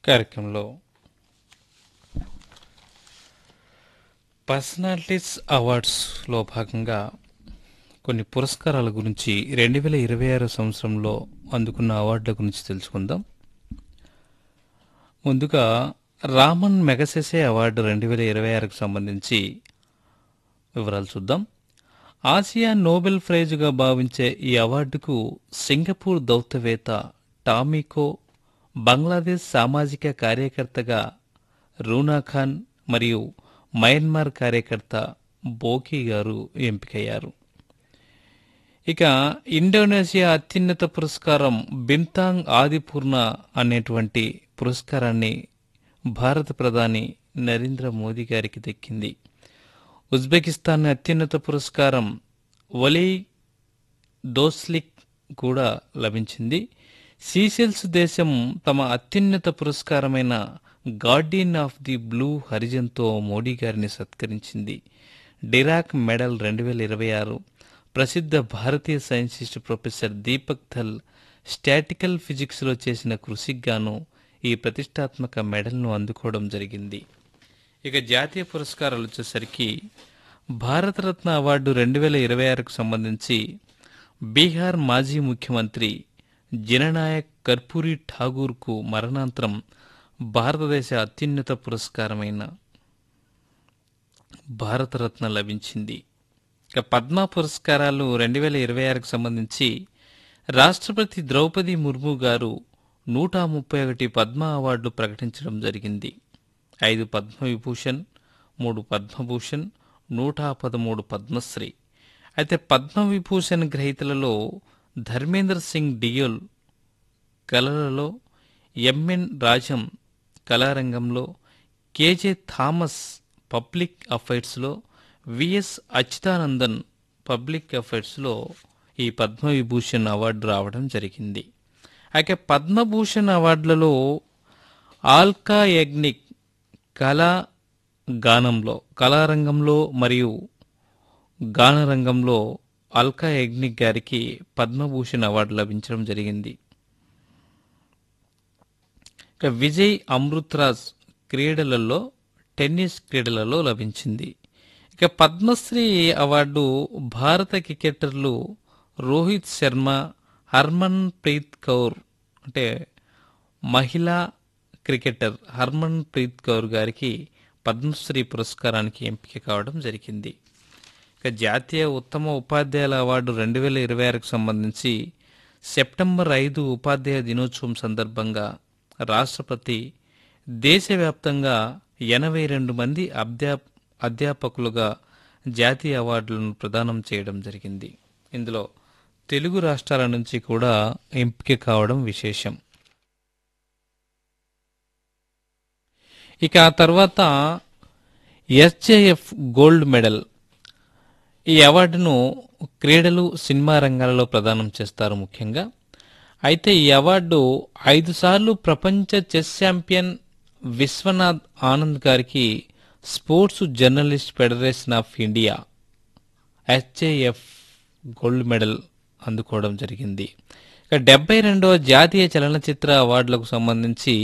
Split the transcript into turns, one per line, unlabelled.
కార్యక్రమంలో పర్సనాలిటీస్ అవార్డ్స్లో భాగంగా కొన్ని పురస్కారాల గురించి రెండు వేల ఇరవై ఆరు సంవత్సరంలో అందుకున్న అవార్డుల గురించి తెలుసుకుందాం ముందుగా రామన్ మెగసెసే అవార్డు రెండు వేల ఇరవై ఆరుకు సంబంధించి వివరాలు చూద్దాం ఆసియా నోబెల్ ప్రైజుగా భావించే ఈ అవార్డుకు సింగపూర్ దౌత్యవేత్త టామికో బంగ్లాదేశ్ సామాజిక కార్యకర్తగా రూనా ఖాన్ మరియు మయన్మార్ కార్యకర్త బోకీ గారు ఎంపికయ్యారు ఇక ఇండోనేషియా అత్యున్నత పురస్కారం బింతాంగ్ ఆదిపూర్ణ అనేటువంటి పురస్కారాన్ని భారత ప్రధాని నరేంద్ర మోదీ గారికి దక్కింది ఉజ్బెకిస్తాన్ అత్యున్నత పురస్కారం వలీ దోస్లిక్ కూడా లభించింది సీసెల్స్ దేశం తమ అత్యున్నత పురస్కారమైన గార్డియన్ ఆఫ్ ది బ్లూ హరిజన్తో మోడీ గారిని సత్కరించింది డిరాక్ మెడల్ రెండు వేల ఇరవై ఆరు ప్రసిద్ధ భారతీయ scientist professor Deepak Dhar statistical ఫిజిక్స్లో చేసిన కృషికి గాను ఈ ప్రతిష్టాత్మక మెడల్ను అందుకోవడం జరిగింది ఇక జాతీయ పురస్కారాలు వచ్చేసరికి భారతరత్న అవార్డు రెండు వేల ఇరవై ఆరుకు సంబంధించి బీహార్ మాజీ ముఖ్యమంత్రి జననాయక్ కర్పూరి ఠాగూర్కు మరణాంతరం భారతదేశ అత్యున్నత పురస్కారమైన భారతరత్న లభించింది ఇక పద్మ పురస్కారాలు రెండు వేల ఇరవై ఆరుకు సంబంధించి రాష్ట్రపతి ద్రౌపది ముర్ము గారు నూట ముప్పై ఒకటి పద్మ అవార్డులు ప్రకటించడం జరిగింది ఐదు పద్మవిభూషణ్ మూడు పద్మభూషణ్ నూట పదమూడు పద్మశ్రీ అయితే పద్మవిభూషణ్ గ్రహీతలలో ధర్మేంద్ర సింగ్ డియోల్ కళలలో ఎంఎన్ రాజం కళారంగంలో కేజే థామస్ పబ్లిక్ అఫైర్స్లో విఎస్ అచ్యుతానందన్ పబ్లిక్ అఫైర్స్లో ఈ పద్మవిభూషణ్ అవార్డు రావడం జరిగింది అయితే పద్మభూషణ్ అవార్డులలో ఆల్కా యజ్ఞిక్ కళా గానంలో కళారంగంలో మరియు గానరంగంలో అల్కా యజ్ఞిక్ గారికి పద్మభూషణ్ అవార్డు లభించడం జరిగింది ఇక విజయ్ అమృత్రాజ్ క్రీడలలో టెన్నిస్ క్రీడలలో లభించింది ఇక పద్మశ్రీ అవార్డు భారత క్రికెటర్లు రోహిత్ శర్మ హర్మన్ ప్రీత్ కౌర్ అంటే మహిళా క్రికెటర్ హర్మన్ ప్రీత్ కౌర్ గారికి పద్మశ్రీ పురస్కారానికి ఎంపిక కావడం జరిగింది ఇక జాతీయ ఉత్తమ ఉపాధ్యాయుల అవార్డు రెండు వేల ఇరవై ఆరుకు సంబంధించి సెప్టెంబర్ ఐదు ఉపాధ్యాయ దినోత్సవం సందర్భంగా రాష్ట్రపతి దేశవ్యాప్తంగా ఎనభై రెండు మంది అధ్యా అధ్యాపకులుగా జాతీయ అవార్డులను ప్రదానం చేయడం జరిగింది ఇందులో తెలుగు రాష్ట్రాల నుంచి కూడా ఎంపిక కావడం విశేషం ఇక ఆ తర్వాత ఎస్జేఎఫ్ గోల్డ్ మెడల్ ఈ అవార్డును క్రీడలు సినిమా రంగాలలో ప్రదానం చేస్తారు ముఖ్యంగా అయితే ఈ అవార్డు ఐదు సార్లు ప్రపంచ చెస్ ఛాంపియన్ విశ్వనాథ్ ఆనంద్ గారికి sports journalist federation of India SJF gold medal అందుకోవడం జరిగింది ఇక డెబ్బై రెండవ జాతీయ చలనచిత్ర అవార్డులకు సంబంధించి